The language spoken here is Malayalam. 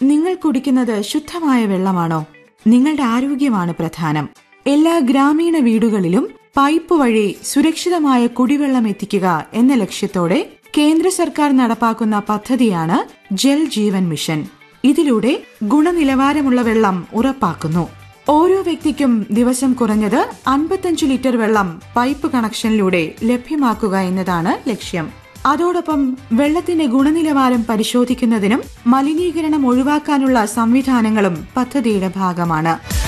നിങ്ങൾ കുടിക്കുന്നത് ശുദ്ധമായ വെള്ളമാണോ നിങ്ങളുടെ ആരോഗ്യമാണ് പ്രധാനം എല്ലാ ഗ്രാമീണ വീടുകളിലും പൈപ്പ് വഴി സുരക്ഷിതമായ കുടിവെള്ളം എത്തിക്കുക എന്ന ലക്ഷ്യത്തോടെ കേന്ദ്ര സർക്കാർ നടപ്പാക്കുന്ന പദ്ധതിയാണ് ജൽ ജീവൻ മിഷൻ ഇതിലൂടെ ഗുണനിലവാരമുള്ള വെള്ളം ഉറപ്പാക്കുന്നു ഓരോ വ്യക്തിക്കും ദിവസം കുറഞ്ഞത് അൻപത്തഞ്ച് ലിറ്റർ വെള്ളം പൈപ്പ് കണക്ഷനിലൂടെ ലഭ്യമാക്കുക എന്നതാണ് ലക്ഷ്യം അതോടൊപ്പം വെള്ളത്തിന്റെ ഗുണനിലവാരം പരിശോധിക്കുന്നതിനും മലിനീകരണം ഒഴിവാക്കാനുള്ള സംവിധാനങ്ങളും പദ്ധതിയുടെ ഭാഗമാണ്